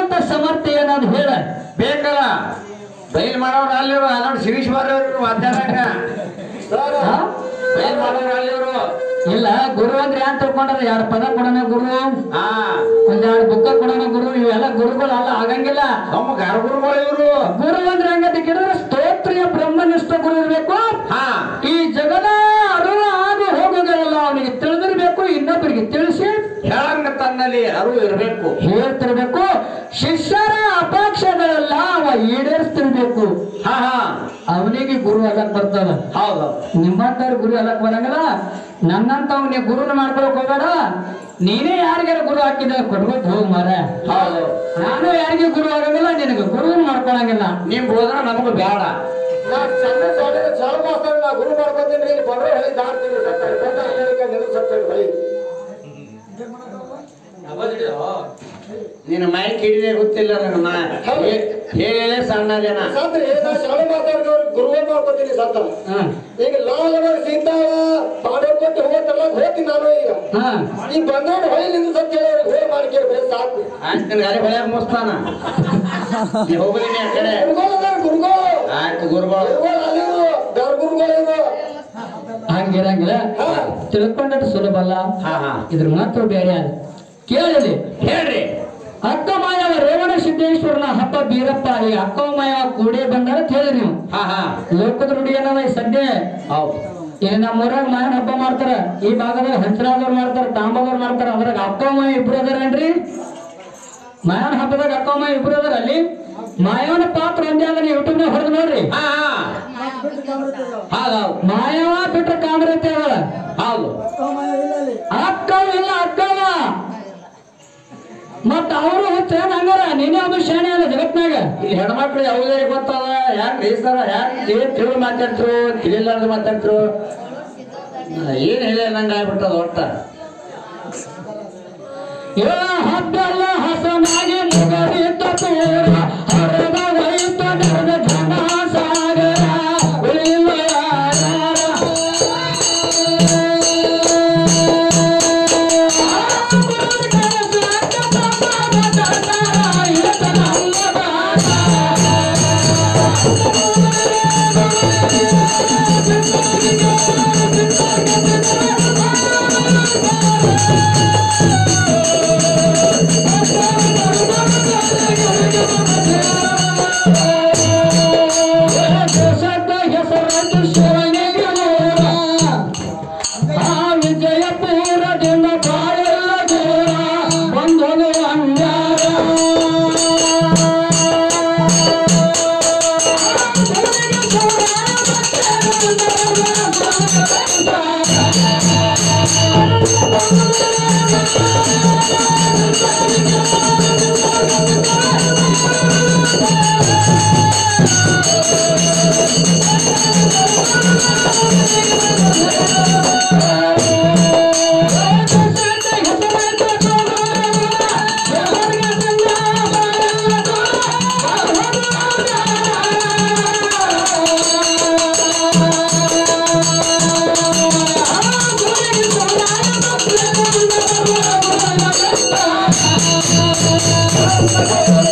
ಮಾಡುವಂತ ಸಮರ್ಥ್ಯ ಏನಾದ್ರು ಹೇಳ ಬೇಕಲ್ಲ ಬೈಲ್ ಮಾಡೋರು ಅಲ್ಲಿರು ಅದೊಂದು ಶಿರೀಶ್ ಬಾರವ್ರು ಮಧ್ಯಾಹ್ನ ಹಾ? ಬೈಲ್ ಮಾಡೋರು ಅಲ್ಲಿರು ಇಲ್ಲ ಗುರು ಅಂದ್ರೆ ಯಾನ್ ತಿಳ್ಕೊಂಡ್ರ ಎರಡು ಪದ ಕೊಡೋಣ ಗುರು ಹಾ ಒಂದ್ ಎರಡು ಬುಕ್ಕ ಕೊಡೋಣ ಗುರು ಇವೆಲ್ಲ ಗುರುಗಳು ಅಲ್ಲ ಆಗಂಗಿಲ್ಲ ನಮ್ಮ ಗರ್ಭರುಗಳು ಇವರು ಗುರು ಅಂದ್ರೆ ಹಂಗಂತ ಕೇಳಿದ್ರೆ ಸ್ತೋತ್ರಿಯ ಬ್ರಹ್ಮನಿಷ್ಠ ಗುರು ಇರ್ಬೇಕು ಹಾ ಈ ಜಗದ ಅರಿವು ಆಗು ಹೋಗುಗಳೆಲ್ಲ ಅವನಿಗೆ ತಿಳಿದಿರ್ಬೇಕು ಇನ್ನೊಬ್ಬರಿಗೆ ತಿಳಿಸಿ ಹೇಳಂಗ ತನ್ನಲ್ಲಿ ಅರಿವು ಇರಬೇಕು ಹೇಳ್ತಿರ್ಬೇಕು ಶಿಷ್ಯರ ಅಪೇಕ್ಷೆಗಳೆಲ್ಲ ಅವ ಈಡೇರಿಸ್ತಿರ್ಬೇಕು ಹಾ ಹಾ ಅವನಿಗೆ ಗುರು ಅಲ್ಲಕ್ ಬರ್ತದ ಹೌದು ನಿಮ್ಮಂತವ್ರ ಗುರು ಅಲ್ಲಕ್ ಬರಂಗಿಲ್ಲ ನನ್ನಂತವ್ ನೀ ಗುರುನ ಮಾಡ್ಕೊಳಕ್ ಹೋಗ್ಬೇಡ ನೀನೇ ಯಾರಿಗಾರ ಗುರು ಹಾಕಿದ ಕೊಡ್ಬೇಕು ಹೋಗ್ ಮಾರ ಹೌದು ನಾನು ಯಾರಿಗೆ ಗುರು ಆಗಂಗಿಲ್ಲ ನಿನಗೆ ಗುರು ಮಾಡ್ಕೊಳಂಗಿಲ್ಲ ನಿಮ್ ಹೋದ್ರ ನಮಗೂ ಬೇಡ ನಾ ಸಣ್ಣ ಸ್ವಾಮಿ ಜಳ ಮಾಸ್ತರ್ ನಾ ಗುರು ಮಾಡ್ಕೊತೀನಿ ಇಲ್ಲಿ ಬಂದ್ರೆ ಹೇಳಿ ದಾಟ್ತೀನಿ ಸತ್ತೇಳಿ ಬಂದ ಹೇಳಿಕೆ ನಿಲ್ಲು ಸತ್ತೇಳಿ ಬೈ ನಿನ್ನ ಮೈ ಕಿಡಿದೆ ಗೊತ್ತಿಲ್ಲ ನನಗೆ ನಾ ಹೇ- ಹೇಳೇ ಸಣ್ಣ ಜನ ಸತ್ರಿ ನಾ ಶಾಲೆ ಮಾತಾಡಿದವ್ರು ಗುರು ಮಾಡ್ಕೊತೀನಿ ಸತ್ತ ಹ್ಮ್ ಈಗ ಲಾಲ್ ಸೀತಾಳ ಬಾಡರ್ ಕೊಟ್ಟು ಹೋಗ್ತಾರಲ್ಲ ಹೋಗ್ತೀನಿ ನಾನು ಈಗ ಹಾ ಈಗ ಬಂದವ್ರು ಹೊಯ್ ನಿಂದು ಸತ್ತ ಹೇಳಿ ಹೋಗಿ ಮಾಡ್ಕೇಳಿ ಬರೀ ಸಾಕು ಆಯ್ತು ನಿನ್ ಗಾಡಿ ಹೊಳ್ಯಾಗ ಮುಸ್ತಾನ ನೀ ಹೋಗ್ರಿ ನೀ ಆ ಕಡೆ ಗುರುಗಳು ಅದಾರ ಗುರುಗಳು ಆಯ್ತು ಗುರುಗಳು ಗುರುಗಳು ಅಲ್ಲಿರು ದೊಡ್ಡ ಗುರುಗಳು ಇರು ಹಂಗಿರಂಗಿಲ್ಲ ತಿಳ್ಕೊಂಡದ್ದು ಸುಲಭ ಅಲ್ಲ ಹಾ ಹಾ ಇದ್ರ ಮಾತು ಬೇರೆ ಅದ ಕೇಳಿದೆ ಹೇಳ್ರಿ ಅಕ್ಕ ಮಾಯವ ರೇವಣ ಸಿದ್ದೇಶ್ವರನ ಹಬ್ಬ ಬೀರಪ್ಪ ಈ ಅಕ್ಕ ಮಾಯವ ಕೂಡೇ ಬಂದಾರ ಅಂತ ಹೇಳಿ ನೀವು ಹಾ ಹಾ ಲೋಕದ ನುಡಿ ಏನದ ಈ ಸದ್ಯ ಹೌದು ಈಗ ನಮ್ಮ ಊರಾಗ ಮಾಯನ ಹಬ್ಬ ಮಾಡ್ತಾರ ಈ ಭಾಗದಾಗ ಹಂಚರಾದವ್ರು ಮಾಡ್ತಾರ ತಾಂಬದವ್ರು ಮಾಡ್ತಾರ ಅದ್ರಾಗ ಅಕ್ಕ ಮಾಯ ಇಬ್ರು ಅದಾರೇನ್ರಿ ಮಾಯನ ಹಬ್ಬದಾಗ ಅಕ್ಕ ಮಾಯ ಇಬ್ರು ಅದಾರ ಅಲ್ಲಿ ಮಾಯವನ ಪಾತ್ರ ಒಂದೇ ಅದ ನೀವು ಯೂಟ್ಯೂಬ್ನಾಗ ಹೊಡೆದು ನೋಡ್ರಿ ಹಾ ಹಾ ಹೌದು ಮಾಯವ ಬಿಟ್ರೆ ಕಾಮರತೆ ಅದ ಹೌದು ಅಕ್ಕ ಇಲ್ಲ ಅಕ್ಕವ ಮತ್ತ ಅವರು ಹುಚ್ಚೇನ್ ಹಂಗಾರ ನೀನೇ ಒಂದು ಶಾಣೆ ಅಲ್ಲ ಜಗತ್ನಾಗ ಇಲ್ಲಿ ಹೆಣ್ಮಕ್ಳು ಯಾವುದೇ ಗೊತ್ತದ ಯಾಕೆ ಸರ ಯಾಕೆ ಏನ್ ತಿಳಿದು ಮಾತಾಡ್ತರು ತಿಳಿಲಾರ್ದು ಮಾತಾಡ್ತರು ಏನ್ ಹೇಳಿ ನಂಗೆ ಆಗ್ಬಿಟ್ಟದ ಒಟ್ಟ ಏ ಹಬ್ಬಲ್ಲ ಹಸನಾಗಿ ಮುಗರಿತ ಪೂರ ಹರದ ವೈತ ನಡೆದ ಜನ ಸಾಗರ ಉಳಿಲ್ಲ ಯಾರ. ದೇಶದ ಹೆಸರಾಯ್ತು ಶಿವನಿಗೆಯೂರ. ಆ ವಿಜಯಪುರದಿಂದ ಬಾಳೆಲ್ಲ ದೂರ ಬಂದೊಲು ಅಂಗಾರ Thank you.